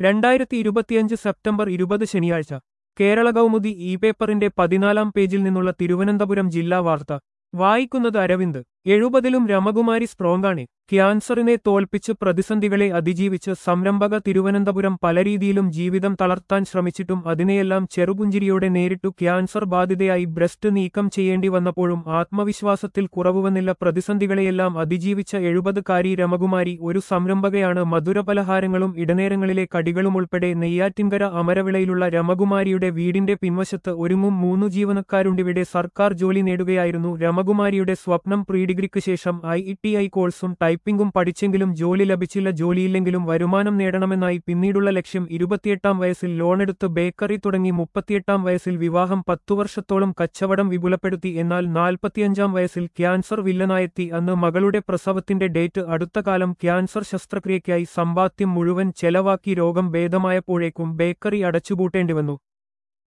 രണ്ടായിരത്തി ഇരുപത്തിയഞ്ച് സെപ്റ്റംബർ ഇരുപത് ശനിയാഴ്ച കേരള കൗമുദി ഇ പേപ്പറിന്റെ പതിനാലാം പേജിൽ നിന്നുള്ള തിരുവനന്തപുരം ജില്ലാ വാർത്ത വായിക്കുന്നത് അരവിന്ദ് എഴുപതിലും രമകുമാരി സ്ട്രോങ്ങാണ് ക്യാൻസറിനെ തോൽപ്പിച്ച് പ്രതിസന്ധികളെ അതിജീവിച്ച് സംരംഭക തിരുവനന്തപുരം പല രീതിയിലും ജീവിതം തളർത്താൻ ശ്രമിച്ചിട്ടും അതിനെയെല്ലാം ചെറുപുഞ്ചിരിയോടെ നേരിട്ടു ക്യാൻസർ ബാധിതയായി ബ്രസ്റ്റ് നീക്കം ചെയ്യേണ്ടി വന്നപ്പോഴും ആത്മവിശ്വാസത്തിൽ കുറവുവന്നില്ല പ്രതിസന്ധികളെയെല്ലാം അതിജീവിച്ച എഴുപതുകാരി രമകുമാരി ഒരു സംരംഭകയാണ് മധുരപലഹാരങ്ങളും ഇടനേരങ്ങളിലെ കടികളും ഉൾപ്പെടെ നെയ്യാറ്റിൻകര അമരവിളയിലുള്ള രമകുമാരിയുടെ വീടിന്റെ പിൻവശത്ത് ഒരുങ്ങും മൂന്നു ജീവനക്കാരുണ്ടിവിടെ സർക്കാർ ജോലി നേടുകയായിരുന്നു രമകുമാരിയുടെ സ്വപ്നം പ്രീ ഡിഗ്രിക്ക് ശേഷം ഐ ടി ഐ കോഴ്സും ടൈപ്പിംഗും പഠിച്ചെങ്കിലും ജോലി ലഭിച്ചില്ല ജോലിയില്ലെങ്കിലും വരുമാനം നേടണമെന്നായി പിന്നീടുള്ള ലക്ഷ്യം ഇരുപത്തിയെട്ടാം വയസ്സിൽ ലോണെടുത്ത് ബേക്കറി തുടങ്ങി മുപ്പത്തിയെട്ടാം വയസ്സിൽ വിവാഹം പത്തു വർഷത്തോളം കച്ചവടം വിപുലപ്പെടുത്തി എന്നാൽ നാൽപ്പത്തിയഞ്ചാം വയസ്സിൽ ക്യാൻസർ വില്ലനായെത്തി അന്ന് മകളുടെ പ്രസവത്തിന്റെ ഡേറ്റ് അടുത്ത കാലം ക്യാൻസർ ശസ്ത്രക്രിയയ്ക്കായി സമ്പാദ്യം മുഴുവൻ ചെലവാക്കി രോഗം ഭേദമായപ്പോഴേക്കും ബേക്കറി അടച്ചുപൂട്ടേണ്ടിവന്നു